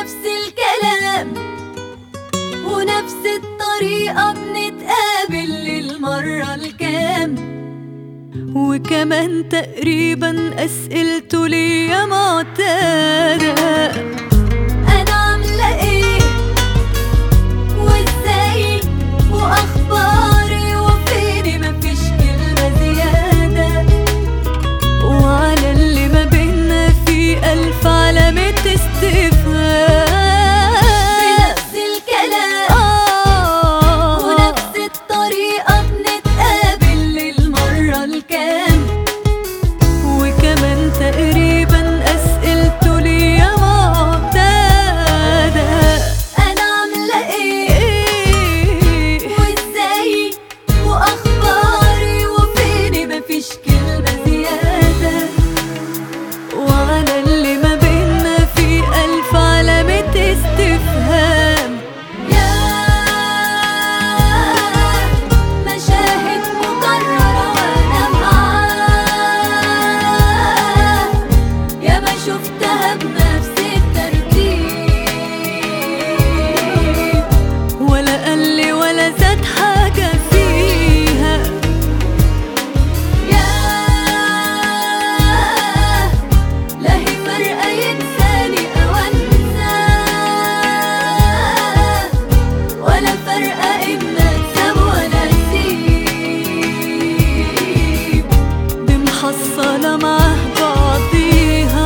نفس الكلام ونفس الطريقة بنتقابل للمرة الكام وكمان تقريبا أسئلته ليا معتادة أنا عاملة إيه وإزاي وأخباري وفيني مفيش كلمة زيادة وعلى اللي ما بينا في ألف علامة استفهام بنفس الكلام آه ونفس الطريقة بنتقابل للمرة الكام وكمان تقريبا أسئلته ليا معتادة أنا عاملة إيه إيه وإزاي وأخباري وفيني مفيش كلمة زيادة وعلى اللي ما بينا في ألف علامة استفهام يا مشاهد مكررة وأنا معاه يا ما شفتها بنفس الترتيب ولا قال لي ولا زاد حاجة فيها يا لا هي فارقة ينساني أو أنساه ولا فارقة إن أكسب ولا أسيب دي محصلة معاه بعضيها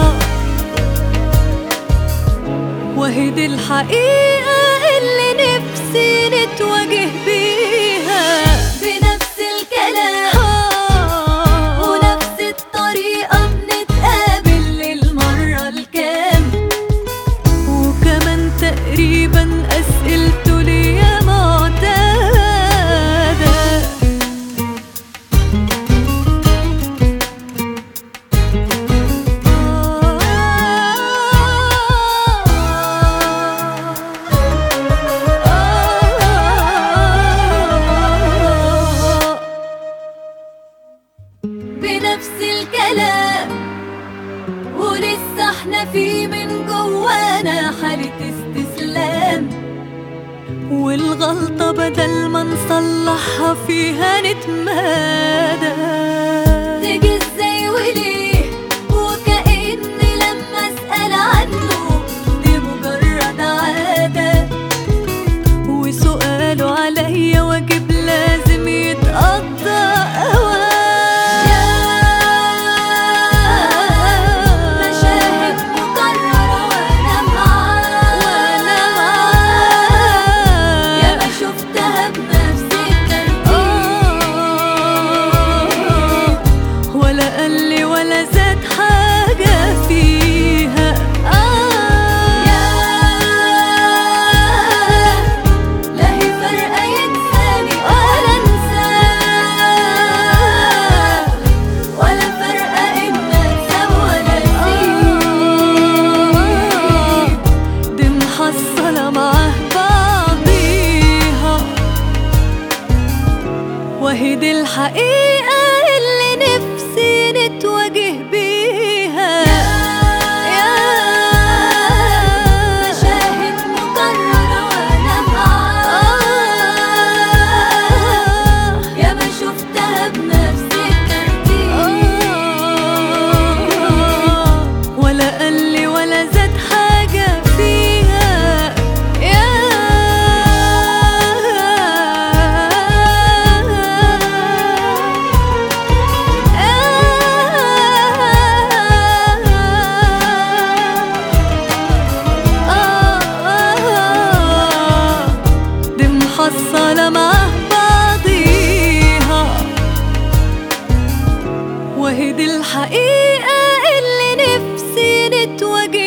وهي دي الحقيقة اللي نفسي نتواجه بيها بنفس الكلام آه ونفس الطريقة بنتقابل للمرة الكام وكمان تقريبا أسئلته ليا معتادة بنفس الكلام ولسه احنا في من جوانا حالة استسلام والغلطة بدل ما نصلحها فيها نتمادى تيجي ازاي وليه وكأني لما اسأل عنه دي مجرد عادة وسؤاله عليا واجب لازم يتقضى مشاهد مكررة وأنا معاه وأنا معاه. يا ما شفتها بنفس الترتيب ولا قال لي ولا زاد حاجة فيها يا لا هي فارقة ينساني ولا أنساه ولا فارقة إن أكسب ولا أسيب دي محصلة معاه بعضيها وهي دي الحقيقة اللي نفسي نتواجه بيها يا مشاهد مكررة وأنا معاه يا ما شفتها بنفس الترتيب ولا قال لي ولا زاد حاجة فيها يا دي محصلة مع بعضيها وهي دي الحقيقة اللي نفسي نتواجه